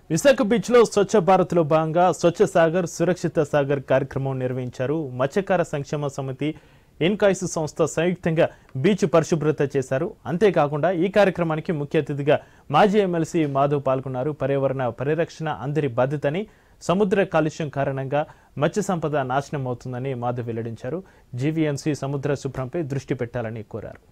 Visakha beach లో స్వచ్ఛ భారత్ లో భాగంగా స్వచ్ఛ సాగర్ సురక్షిత సాగర్ కార్యక్రమం నిర్వహించారు మత్స్యకార సంక్షేమ సమితి ఇన్కాయిస్ సంస్థ సంయుక్తంగా బీచ్ పరిశుభ్రత చేశారు అంతేకాకుండా ఈ కార్యక్రమానికి ముఖ్య అతిథిగా మాజీ ఎమ్మెల్సీ మాధవ్ పాల్గొన్నారు పర్యావరణ పరిరక్షణ అందరి బాధ్యతని సముద్ర కాలుష్యం కారణంగా మత్స్య సంపద నాశనం అవుతుందని మాధవ్ వెల్లడించారు జీవీఎంసీ సముద్ర శుభ్రంపై దృష్టి పెట్టాలని కోరారు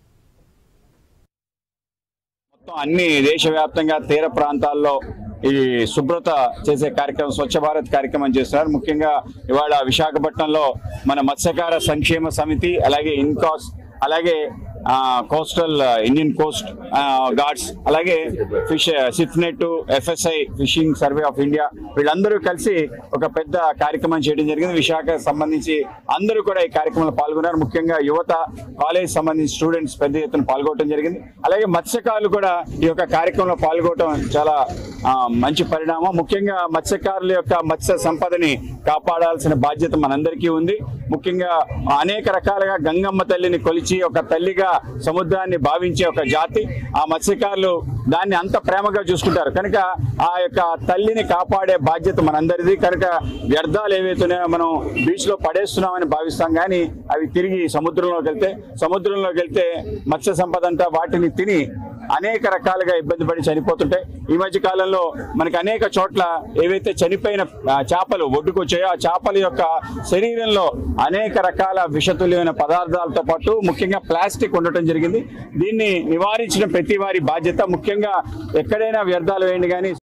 మొత్తం అన్ని దేశవ్యాప్తంగా తీర ప్రాంతాల్లో ఈ శుభ్రత చేసే కార్యక్రమం స్వచ్ఛ భారత్ కార్యక్రమం చేస్తున్నారు ముఖ్యంగా ఇవాళ విశాఖపట్నంలో మన మత్స్యకార సంక్షేమ సమితి అలాగే ఇన్కాస్ అలాగే uh, coastal Indian coast uh, guards అలాగే fish CIFNET FSI fishing survey of India వీళ్ళందరూ కలిసి ఒక పెద్ద కార్యక్రమం చేయడం జరిగింది విశాఖ సంబంధించి అందరూ కూడా ఈ కార్యక్రమంలో పాల్గొన్నారు ముఖ్యంగా యువత కాలేజ్ సంబంధించి స్టూడెంట్స్ పెద్ద ఎత్తున పాల్గొనడం జరిగింది అలాగే మత్స్యకారులు కూడా ఈ యొక్క కార్యక్రమంలో పాల్గొనడం చాలా ఆ, మంచి పరిణామం ముఖ్యంగా మత్స్యకారుల యొక్క మత్స్య సంపదని కాపాడాల్సిన బాధ్యత మనందరికీ ఉంది ముఖ్యంగా అనేక రకాలుగా గంగమ్మ తల్లిని కొలిచి ఒక తల్లిగా సముద్రాన్ని భావించే ఒక జాతి ఆ మత్స్యకారులు దాన్ని అంత ప్రేమగా చూసుకుంటారు కనుక ఆ యొక్క తల్లిని కాపాడే బాధ్యత మనందరిది కనుక వ్యర్థాలు ఏవైతున్నాయో మనం బీచ్ లో పడేస్తున్నామని భావిస్తాం కానీ అవి తిరిగి సముద్రంలోకి వెళ్తే సముద్రంలోకి వెళ్తే మత్స్య సంపద అంతా వాటిని తిని అనేక రకాలుగా ఇబ్బంది పడి చనిపోతుంటాయి ఈ మధ్య కాలంలో మనకి అనేక చోట్ల ఏవైతే చనిపోయిన ఆ, చేపలు ఒడ్డుకొచ్చాయో ఆ చేపల యొక్క శరీరంలో అనేక రకాల విషతుల్యమైన పదార్థాలతో పాటు ముఖ్యంగా ప్లాస్టిక్ ఉండటం జరిగింది దీన్ని నివారించిన ప్రతి వారి బాధ్యత ముఖ్యంగా ఎక్కడైనా వ్యర్థాలు వేయండి కానీ